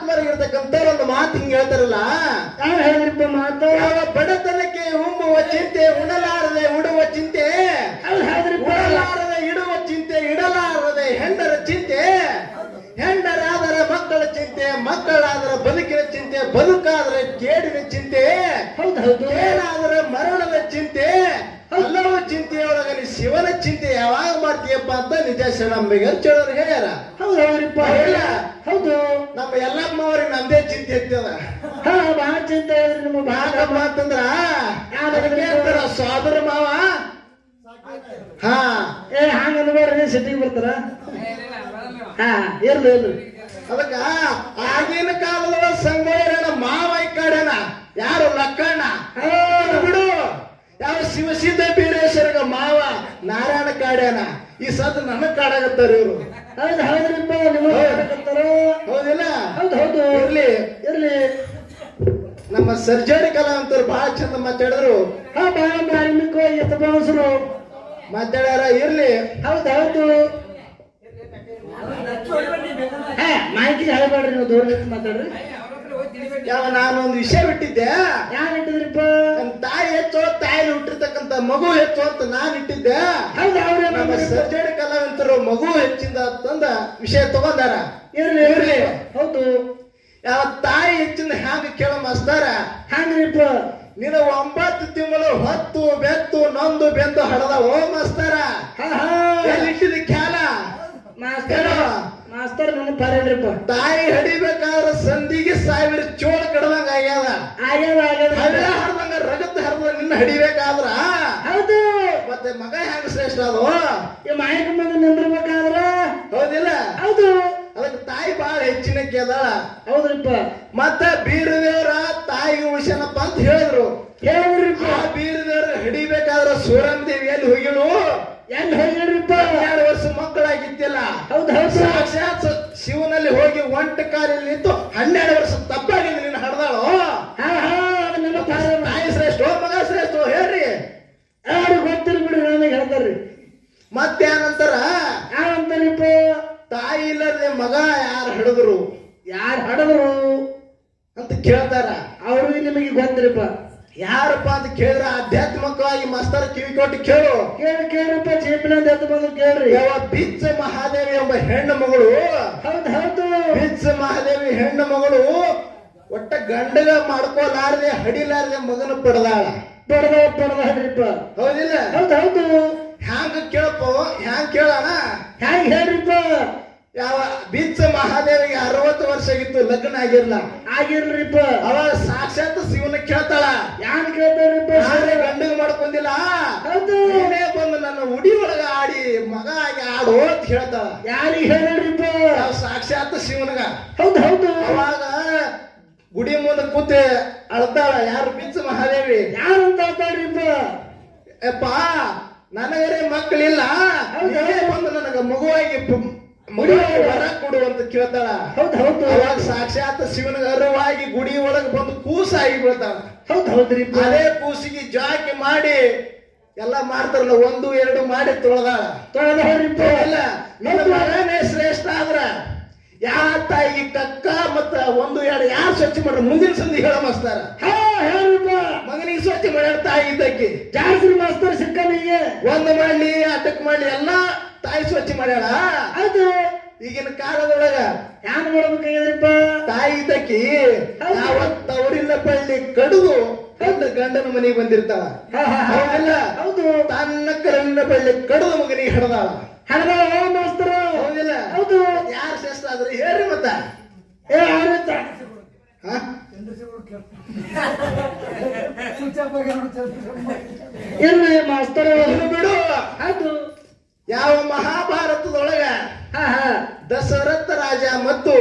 ಮಹಾತ್ಮರಿಗಿರ್ತಕ್ಕಂಥ ಒಂದು ಮಾತು ಹಿಂಗ್ ಹೇಳ್ತಾರಲ್ಲ ಯಾರು ಹೇಳಿದ್ರಪ್ಪ ಮಾತು ಯಾವ ಬಡತನಕ್ಕೆ ಉಮ್ಮುವ ಚಿಂತೆ ಉಣಲಾರದೆ ಉಡುವ ಚಿಂತೆ ಅವ್ರು ಹೇಳಿದ್ರಪ್ಪ ಉಡಲಾರದೆ ಇಡುವ ಚಿಂತೆ ಇಡಲಾರದೆ ಹೆಂಡರ ಚಿಂತೆ ಹೆಂಡರಾದರೆ ಮಕ್ಕಳ ಚಿಂತೆ ಮಕ್ಕಳಾದರೆ ಬದುಕಿನ ಚಿಂತೆ ಬದುಕಾದರೆ ಕೇಡಿನ ಚಿಂತೆ ಹೌದು ಹೌದು ಕೇಡಾದರೆ ಮರಣದ ಚಿಂತೆ ಹಲವು ಚಿಂತೆಯೊಳಗೆ ನೀ ಶಿವನ ಚಿಂತೆ ಯಾವಾಗ ಮಾಡ್ತೀಯಪ್ಪ ಅಂತ ನಿಜ ಶರಣಂಬಿಗೆ ಚಳೋರು ಹೇಳ್ಯಾರ ಹೌದು ಹೌದ್ರಿಪ್ಪ ಇಲ್ಲ. ಹೌದು ನಮ್ಮ ಎಲ್ಲಮ್ಮ ಅವ್ರಿಗೆ ನಮ್ದೇ ಚಿಂತೆ ಇರ್ತದ ಹಾ ಬಹಳ ಚಿಂತೆ ಇದ್ರಿ ನಿಮ್ಮ ಭಾಗ ಯಾಕಪ್ಪ ಅಂತಂದ್ರ ಅದಕ್ಕೆ ಅಂತಾರ ಸೋದರ ಮಾವ ಹಾ ಏ ಹಂಗ ಅನ್ಬೇಡ್ರಿ ಸಿಟಿಗೆ ಬರ್ತಾರ ಹಾ ಇರ್ಲಿ ಇರ್ಲಿ ಅದಕ್ಕ ಆಗಿನ ಕಾಲದ ಸಂಗೋಯರಣ ಮಾವ ಈ ಕಡೆನ ಯಾರು ಲಕ್ಕಣ್ಣ ಅದು ಬಿಡು ಯಾವ ಶಿವಸಿದ್ಧ ಬೀರೇಶ್ವರಗ ಮಾವ ನಾರಾಯಣ ಕಾಡ್ಯಾನ ಈ ಸದ್ ನನಗ್ ಕಾಡಾಗತ್ತಾರ ಇವ್ರು ಹೌದು ಹೌದ್ರಿಪ್ಪ ನಿಮ್ಮ ಹೇಳ್ತಾರ ಹೌದಿಲ್ಲ ಹೌದು ಹೌದು ಇರ್ಲಿ ಇರ್ಲಿ ನಮ್ಮ ಸರ್ಜರಿ ಕಲಾ ಅಂತವ್ರು ಬಹಳ ಚಂದ ಮಾತಾಡಿದ್ರು ಹಾ ಬಾಳ ಪ್ರಾರಂಭಿಕ ಎತ್ತ ಬಾಸರು ಮಾತಾಡ್ಯಾರ ಇರ್ಲಿ ಹೌದು ಹೌದು ಹಾ ಮಾಹಿತಿ ಹೇಳ್ಬೇಡ್ರಿ ನೀವು ದೂರ ನಿಂತು ಮಾತಾಡ್ರಿ ಯಾವ ನಾನೊಂದು ವಿಷಯ ಬಿಟ್ಟಿದ್ದೆ ಯಾರು ಇಟ್ಟಿದ್ರಿಪ್ಪ ನನ್ನ ತಾಯಿ ಹೆಚ್ಚು ತಾಯಿ ಹುಟ್ಟಿರ್ತಕ್ಕಂತ ಮಗು ಹೆಚ್ಚು ಅಂತ ನಾನ್ ಇಟ್ಟಿದ್ದೆ ಹೌದು ಅವ್ರೆ ನಮ್ಮ ಸರ್ಜರಿ ಕಲಾವಂತರು ಮಗು ಹೆಚ್ಚಿಂದ ಅಂತಂದ ವಿಷಯ ತಗೊಂಡಾರ ಇರ್ಲಿ ಇರ್ಲಿ ಇರ್ಲಿ. ಹೌದು ಯಾವ ತಾಯಿ ಹೆಚ್ಚಿಂದ ಹ್ಯಾಂಗ ಕೇಳ ಮಸ್ತಾರ ಹಂಗ್ರಿಪ್ಪ ನಿನ್ನ ಒಂಬತ್ತು ತಿಂಗಳು ಹೊತ್ತು ಬೆತ್ತು ನೊಂದು ಬೆಂದು ಹಡದ ಓ ಮಸ್ತಾರ ಹಾ ಹಾ ಎಲ್ಲಿಟ್ಟಿದ ಖ್ಯಾಲ ಮಾಸ್ತರ್ ಏನೋ? ಮಾಸ್ತರ್ ನನ್ನ ಪಾರೇನ್ರಿಪ್ಪ ತಾಯಿ ಹಡಿಬೇಕಾದ್ರ ಸಂದಿಗೆ ಸಾವಿರ ಚೋಳ ಕಡದಂಗ ಆಗ್ಯಾದ ಆಗ್ಯಾದ ಹಳ್ಳ ಆಗ್ಯಾದ ಹರಿದಂಗ ರಗತ್ ಹರಿದ ನಿನ್ನ ಹಿಡಿಬೇಕಾದ್ರ ಹೌದು ಮತ್ತೆ ಮಗ ಹೆಂಗ ಶ್ರೇಷ್ಠ ಅದು ಈ ಮಾಯಕ ಮಂದಿ ನಿಂದಿರ್ಬೇಕಾದ್ರ ಹೌದಿಲ್ಲ ಹೌದು ಅದಕ್ಕೆ ತಾಯಿ ಬಹಳ ಹೆಚ್ಚಿನ ಕೇದಾಳ ಹೌದ್ರಿಪ್ಪ ಮತ್ತ ಬೀರದೇವ್ರ ತಾಯಿಗೆ ಉಳಿಸ್ಯಾನಪ್ಪ ಅಂತ ಹೇಳಿದ್ರು ಹೇಳ್ರಿಪ್ಪ ಆ ಬೀರದೇವ್ರ ಹಿಡಿಬೇಕಾದ್ರ ಸೂರನ್ ದೇವಿ ಎಲ್ಲಿ ಹೋಗಿಳು ಎಲ್ಲಿ ಹೇಳ್ರಿಪ್ಪ ಹನ್ನೆರಡು ವರ್ಷ ಮಕ್ಕಳಾಗಿದ್ದಿಲ್ಲ ಹೌದು ಹೌದು ಸಾಕ್ಷಾತ್ ಸ- ಶಿವನಲ್ಲಿ ಹೋಗಿ ಒಂಟ ಕಾಲಲ್ಲಿ ನಿಂತು ಹನ್ನೆರಡು ವರ್ಷ ತಪ್ಪಾಗಿದೆ ನಿನ್ನ ಹಡ್ದಾಳು ಹಾ ಹಾ ಅದು ನನ್ನ ಪಾರ ತಾಯಿ ಶ್ರೇಷ್ಠ ಮಗ ಶ್ರೇಷ್ಠ ಹೇಳ್ರಿ ಯಾರು ಗೊತ್ತಿಲ್ಲ ಬಿಡ್ರಿ ನನಗೆ ಹೇಳ್ತಾರ್ರಿ ಮತ್ತೆ ನಂತರ ಯಾವಂತಾರಿಪ್ಪ ತಾಯಿ ಇಲ್ಲದೆ ಮಗ ಯಾರು ಹಿಡಿದ್ರು ಯಾರು ಹಡದ್ರು ಅಂತ ಕೇಳ್ತಾರ ಅವ್ರಿಗೆ ನಿಮಗೆ ಗೊತ್ತಿರಪ್ಪ ಯಾರಪ್ಪ ಅಂತ ಕೇಳಿದ್ರ ಆಧ್ಯಾತ್ಮಿಕವಾಗಿ ಮಸ್ತರ ಕಿವಿ ಕೊಟ್ಟು ಕೇಳು ಕೇಳಿ ಕೇಳಪ್ಪ ಚೇಪಿನಂದ ಎದ್ದು ಬಂದು ಕೇಳ್ರಿ ಯಾವ ಬಿಚ್ಚ ಮಹಾದೇವಿ ಎಂಬ ಹೆಣ್ಣು ಮಗಳು ಹೌದು ಹೌದು ಬಿಚ್ಚ ಮಹಾದೇವಿ ಹೆಣ್ಣು ಮಗಳು ಒಟ್ಟ ಗಂಡಗ ಮಾಡ್ಕೋಲಾರದೆ ಹಡಿಲಾರದೆ ಮಗನ ಪಡೆದಾಳ ಪಡ್ದ ಪಡ್ದ ಹೇಳ್ರಿಪ್ಪ ಹೌದಿಲ್ಲ ಹೌದು ಹೌದು ಹ್ಯಾಂಗ ಕೇಳಪ್ಪ ಹ್ಯಾಂಗ ಕೇಳೋಣ ಹ್ಯಾಂಗ ಹೇಳ್ರಿಪ್ಪ ಯಾವ ಬಿಚ್ಚ ಮಹಾದೇವಿಗೆ ಅರವತ್ತು ವರ್ಷ ಆಗಿತ್ತು ಲಗ್ನ ಆಗಿರ್ಲ ಆಗಿರ್ರಿಪ್ಪ ಅವಾಗ ಸಾಕ್ಷಾತ್ ಶಿವನ ಕೇಳ್ತಾಳ ಯಾನ್ ಕೇಳ್ತಾರ್ರಿಪ್ಪ ನಾನೇ ಗಂಡಗ ಮಾಡ್ಕೊಂಡಿಲ್ಲ ಹೌದು ನೀನೇ ಬಂದು ನನ್ನ ಉಡಿ ಒಳಗ ಆಡಿ ಮಗ ಆಗಿ ಆಡು ಅಂತ ಹೇಳ್ತಾಳ ಯಾರಿಗೆ ಹೇಳ್ರಿಪ್ಪ ಯಾವ ಸಾಕ್ಷಾತ್ ಶಿವನಗ ಹೌದು ಹೌದು ಅವಾಗ ಗುಡಿ ಮುಂದೆ ಕೂತೆ ಅಳ್ತಾಳ ಯಾರು ಬಿಚ್ಚ ಮಹಾದೇವಿ ಯಾರಂತ ಆತಾಡ್ರಿಪ್ಪ ಯಪ್ಪ ನನಗರೆ ಮಕ್ಕಳಿಲ್ಲ ನೀನೇ ಬಂದು ನನಗ ಮಗುವಾಗಿ ಪು- ಮಗುವಾಗಿ ವರ ಕೊಡು ಅಂತ ಕೇಳ್ತಾಳ ಹೌದು ಹೌದು ಅವಾಗ ಸಾಕ್ಷಾತ್ ಶಿವನಿಗೆ ಅರಿವಾಗಿ ಗುಡಿ ಒಳಗೆ ಬಂದು ಕೂಸಾಗಿ ಬೀಳ್ತಾಳ ಹೌದು ಹೌದ್ರಿಪ್ಪ ಅದೇ ಕೂಸಿಗೆ ಜಾಕಿ ಮಾಡಿ ಎಲ್ಲ ಮಾಡ್ತಾರಲ್ಲ ಒಂದು ಎರಡು ಮಾಡಿ ತೊಳೆದಾಳ ತೊಳೆದ ಹೇಳ್ರಿಪ್ಪ ಇಲ್ಲ ನಿನ್ನ ಮಗನೇ ಶ್ರೇಷ್ಠ ಆದ್ರ ಯಾವ ತಾಯಿಗೆ ಕಕ್ಕ ಮತ್ತ ಒಂದು ಎರಡು ಯಾರು ಸ್ವಚ್ಛ ಮಾಡ್ರ ಮುಂದಿನ ಸಂಧಿ ಹೇಳ ಮಸ್ತಾರ ಹಾ ಹೇಳ್ರಿಪ್ಪ ಮಗನಿಗೆ ಸ್ವಚ್ಛ ಮಾಡ್ಯಾರ ತಾಯಿ ಇದ್ದಕ್ಕೆ ಜಾಸ್ತಿ ಮಾಸ್ತರ್ ಸಿಕ್ಕನಿಗೆ ಒಂದು ಮಾಡ್ಲಿ ಅಟಕ್ ಮಾಡ್ಲಿ ಎಲ್ಲಾ ತಾಯಿ ಸ್ವಚ್ಛ ಮಾಡ್ಯಾಳ ಹೌದು ಈಗಿನ ಕಾಲದೊಳಗ ಯಾನ್ ಮಾಡ್ಬೇಕಾಗ್ಯದ್ರಿಪ್ಪ ತಾಯಿ ಇದ್ದಕ್ಕಿ ಹೌದು. ಯಾವತ್ತ ಅವರಿಲ್ಲ ಬಳ್ಳಿ ಕಡುದು ಗಂಡ ಗಂಡನ ಮನೆಗೆ ಬಂದಿರ್ತಾಳ ಹಾ, ಹಾ, ಹಾ. ಹೌದಿಲ್ಲ ಹೌದು ತನ್ನ ಕರನ್ನ ಬಳ್ಳಿ ಕಡುದು ಮಗನಿಗೆ ಹಿಡ್ದಾಳ ಹಣದ ಮಾಸ್ತರ ಹೌದಿಲ್ಲ ಹೌದು ಯಾರು ಶ್ರೇಷ್ಠ ಆದ್ರೆ ಹೇಳ್ರಿ ಮತ್ತ ಏ ಆಡಳಿತ ಹಾ? ಇರ್ಲಿ ಮಾಸ್ತರ ಇನ್ನು ಬಿಡು ಹೌದು ಯಾವ ಮಹಾಭಾರತದೊಳಗ ಹಾ ಹಾ ದಶರಥ ರಾಜ ಮತ್ತು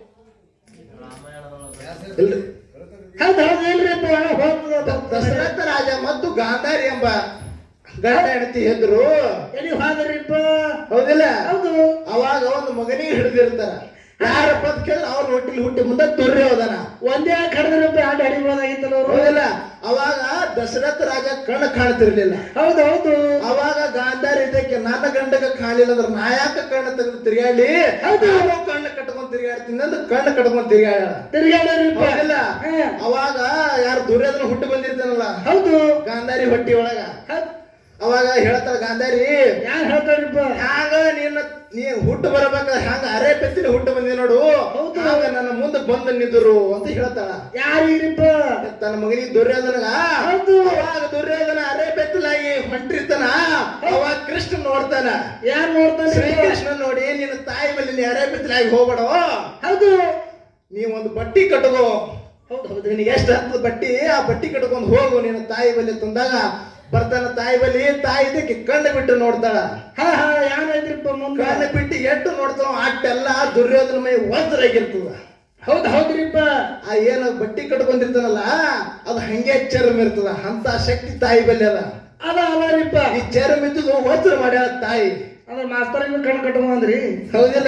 ಇಲ್ರಿ. ಹೌದು ಹೌದು ಇಲ್ರಿಪ್ಪ ಹೋಗ್ತದ ದ- ದಶರಥ ರಾಜ ಮತ್ತು ಗಾಂಧಾರಿ ಎಂಬ ಗಂಡ ಹೆಂಡತಿ ಎದ್ರು ಎಲ್ಲಿ ಹೋದ್ರಿಪ್ಪ ಹೌದಿಲ್ಲ ಹೌದು ಅವಾಗ ಒಂದು ಮಗನಿಗೆ ಹಿಡಿದಿರ್ತಾರ ಯಾರಪ್ಪ ಅಂತ ಕೇಳಿದ್ರೆ ಅವ್ರ ಹೊಟ್ಟಿಲಿ ಹುಟ್ಟಿ ಮುಂದೆ ತುರ್ರಿ ಹೋದನ ಒಂದೇ ಕಡ್ದ್ರಪ್ಪ ಎರಡು ಅಡಿಬೋದಾಗಿತ್ತಲ್ಲ ಅವರು ಹೌದಿಲ್ಲ ಅವಾಗ ದಶರಥ ರಾಜ ಕಣ್ಣು ಕಾಣ್ತಿರ್ಲಿಲ್ಲ ಹೌದು ಹೌದು ಅವಾಗ ಗಾಂಧಾರಿ ಇದಕ್ಕೆ ನನ್ನ ಗಂಡಗ ಕಾಣಲಿಲ್ಲ ಅಂದ್ರೆ ನಾ ಯಾಕ ಕಣ್ಣು ತೆಗೆದು ತಿರುಗಾಡಿ ಹೌದು. ನಾನು ಕಣ್ಣು ಕಟ್ಕೊಂತ ತಿರ್ಗಾಡ್ತೀನಿ ಅಂತ ಕಣ್ಣು ಕಟ್ಕೊಂಡ್ ತಿರ್ಗಾಡ ತಿರ್ಗಾಡ್ಯಾರಿಪ್ಪ ಹೌದಿಲ್ಲ ಹಾ. ಅವಾಗ ಯಾರು ದುರ್ಯೋಧನ ಹುಟ್ಟು ಬಂದಿರ್ತಾನಲ್ಲ ಹೌದು ಗಾಂಧಾರಿ ಹೊಟ್ಟಿ ಒಳಗ ಹೌದ್. ಅವಾಗ ಹೇಳ್ತಾಳ ಗಾಂಧಾರಿ ಯಾರ್ ಹೇಳ್ತಾರಿಪ್ಪ ಹ್ಯಾಂಗ ನಿನ್ನ ನೀ ಹುಟ್ಟು ಬರಬೇಕಾದ್ರೆ ಹ್ಯಾಂಗ ಅರೆ ಪೆತ್ತಿನ ಹುಟ್ಟು ಬಂದಿ ನೋಡು ಹೌದು. ಹಂಗ ನನ್ನ ಮುಂದೆ ಬಂದು ನಿಂದರು ಅಂತ ಹೇಳ್ತಾಳ ಯಾರಿರಿಪ್ಪ ತನ್ನ ಮಗನಿಗೆ ದುರ್ಯೋಧನಗ ಹೌದು. ಅವಾಗ ದುರ್ಯೋಧನ ಅರೆ ಬೆತ್ತಲಾಗಿ ಹೊಂಟಿರ್ತಾನ ಅವಾಗ ಕೃಷ್ಣ ನೋಡ್ತಾನ ಯಾರ್ ನೋಡ್ತಾನೆ ಶ್ರೀಕೃಷ್ಣ ನೋಡಿ ನಿನ್ನ ತಾಯಿ ಮೇಲೆ ನೀ ಅರೆ ಬೆತ್ತಲಾಗಿ ಹೋಗ್ಬೇಡ ಹೌದು ನೀ ಒಂದು ಬಟ್ಟಿ ಕಟ್ಕೋ ಹೌದು ಹೌದು ನಿನಗೆ ಎಷ್ಟು ಹತ್ತದ ಬಟ್ಟಿ ಆ ಬಟ್ಟಿ ಕಟ್ಕೊಂಡು ಹೋಗು ನಿನ್ನ ತಾಯಿ ಬಲ್ಲಿ ತಂದಾಗ ಬರ್ತಾನ ತಾಯಿ ಬಲ್ಲಿ ತಾಯಿ ಇದಕ್ಕೆ ಕಣ್ಣು ಬಿಟ್ಟು ನೋಡ್ತಾಳ ಹಾ ಹಾ ಯಾರೈತ್ರಿಪ್ಪ ಮುಂದೆ ಕಣ್ಣು ಬಿಟ್ಟು ಎಷ್ಟು ನೋಡ್ತಾವ ಅಟ್ಟೆಲ್ಲ ದುರ್ಯೋಧನ ಮೈ ವಜ್ರಾಗಿರ್ತದ ಹೌದ್ ಹೌದ್ರಿಪ್ಪ ಆ ಏನು ಬಟ್ಟಿ ಕಟ್ಕೊಂಡಿರ್ತಾನಲ್ಲ ಅದು ಹಂಗೆ ಚರ್ಮ ಇರ್ತದ ಅಂತ ಶಕ್ತಿ ತಾಯಿ ಬಲ್ಲಿ ಅದ ಅದ ಅಲ್ಲರಿಪ್ಪ ಈ ಚರ್ಮ ಇದ್ದು ವಜ್ರ ಮಾಡ್ಯಾಳ ತಾಯಿ ಅದ ಮಾಸ್ತರಿಗೆ ಕಣ್ ಕಟ್ಕೊಂಡ್ರಿ ಹೌದಿಲ್ಲ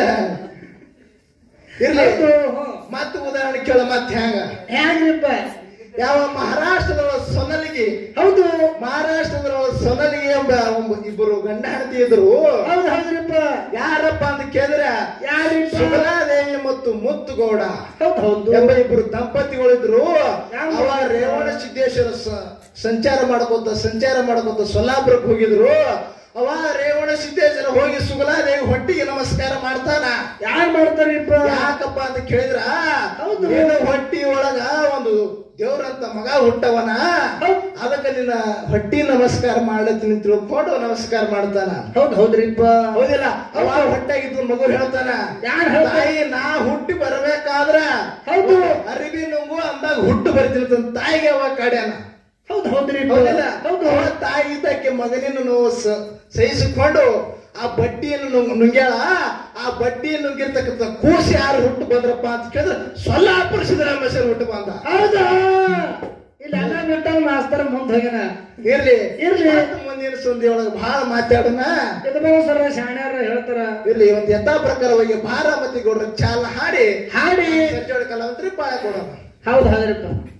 ಇರ್ಲಿ ಹೌದು ಹ್ಞೂ. ಮತ್ತೆ ಉದಾಹರಣೆ ಕೇಳ ಮತ್ತೆ ಹ್ಯಾಂಗ ಹ್ಯಾಂಗ್ರಿಪ್ಪ ಯಾವ ಮಹಾರಾಷ್ಟ್ರದೊಳ ಸೊನಲಿಗೆ ಹೌದು ಮಹಾರಾಷ್ಟ್ರದೊಳ ಸೊನಲಿಗೆ ಎಂಬ ಒಬ್ಬ ಇಬ್ಬರು ಗಂಡ ಹೆಂಡತಿ ಇದ್ರು ಹೌದ್ ಹೌದ್ರಿಪ್ಪ ಯಾರಪ್ಪ ಅಂತ ಕೇಳಿದ್ರೆ ಯಾರಿಪ್ಪ ಸುಗಲಾದೇವಿ ಮತ್ತು ಮುತ್ತುಗೌಡ ಹೌದ್ ಹೌದು ಎಂಬ ಇಬ್ಬರು ದಂಪತಿಗಳಿದ್ರು ಯಾವ ಅವ ರೇವಣ ಸಿದ್ದೇಶ್ವರ ಸ- ಸಂಚಾರ ಮಾಡ್ಕೋತ ಸಂಚಾರ ಮಾಡ್ಕೋತ ಸೊಲ್ಲಾಪುರಕ್ಕೆ ಹೋಗಿದ್ರು ಅವ ರೇವಣ ಸಿದ್ದೇಶ್ವರ ಹೋಗಿ ಸುಗಲಾದೇವಿ ಹೊಟ್ಟಿಗೆ ನಮಸ್ಕಾರ ಮಾಡ್ತಾನ ಯಾರ್ ಮಾಡ್ತಾರಿಪ್ಪ ಯಾಕಪ್ಪ ಅಂತ ಕೇಳಿದ್ರ ಹೌದು. ಏನೋ ಹೊಟ್ಟಿ ಒಳಗ ಒಂದು ದೇವ್ರಂತ ಮಗ ಹುಟ್ಟವನ ಹೌದ್. ಅದಕ್ಕೆ ನಿನ್ನ ಹೊಟ್ಟಿ ನಮಸ್ಕಾರ ಮಾಡ್ಲತ್ತೀನಿ ತಿಳ್ಕೊಂಡು ನಮಸ್ಕಾರ ಮಾಡ್ತಾನ ಹೌದ್ ಹೌದ್ರಿಪ್ಪ ಹೌದಿಲ್ಲ ಅವ ಹೊಟ್ಟಾಗಿದ್ದು ಮಗು ಹೇಳ್ತಾನ ಯಾರ್ ಹೇಳ್ತಾರ? ತಾಯಿ ನಾ ಹುಟ್ಟಿ ಬರ್ಬೇಕಾದ್ರ ಹೌದು. ಅರಿವಿ ನುಂಗು ಅಂದಾಗ ಹುಟ್ಟು ಬರ್ತೀನಿ ಅಂತ ತಾಯಿಗೆ ಅವ ಕಾಡ್ಯಾನ ಹೌದ್ ಹೌದ್ರಿಪ್ಪ ಹೌದಿಲ್ಲ ಹೌದು ಅವ ತಾಯಿ ಇದ್ದಕ್ಕೆ ಮಗನಿನ ನೋವು ಸ- ಸಹಿಸಿಕೊಂಡು ಆ ಬಡ್ಡಿಯನ್ನು ನುಂಗ್- ನುಂಗ್ಯಾಳ ಆ ಬಡ್ಡಿಯನ್ನು ನುಂಗಿರ್ತಕ್ಕಂಥ ಕೂಸಿ ಯಾರು ಹುಟ್ಟು ಬಂದ್ರಪ್ಪ ಅಂತ ಕೇಳಿದ್ರೆ ಸೊಲ್ಲಾಪುರ ಸಿದ್ದರಾಮೇಶ್ವರ ಹುಟ್ಟು ಬಂದ ಹೌದಾ ಇಲ್ಲೆಲ್ಲ ಬಿಟ್ಟ ಮಾಸ್ತರ ಮುಂದ್ ಹೋಗ್ಯಾನ ಇರ್ಲಿ ಇರ್ಲಿ. ಮತ್ತ್ ಮುಂದಿನ ಸಂಧಿ ಒಳಗೆ ಬಹಳ ಮಾತಾಡೋಣ ಯಜಮಾನ ಸರ ಶಾಣ್ಯಾರ ಹೇಳ್ತಾರ ಇರ್ಲಿ ಒಂದು ಯಥಾ ಪ್ರಕಾರವಾಗಿ ಭಾರಾಮತಿ ಗೌಡ್ರ ಚಾಲ ಹಾಡಿ ಹಾಡಿ ಸಂಜೋಳ ಕಲಾವಂತರಿ ಪಾಯ ಕೊಡೋಣ ಹೌದ್ ಹೌದ್ರಿಪ್ಪ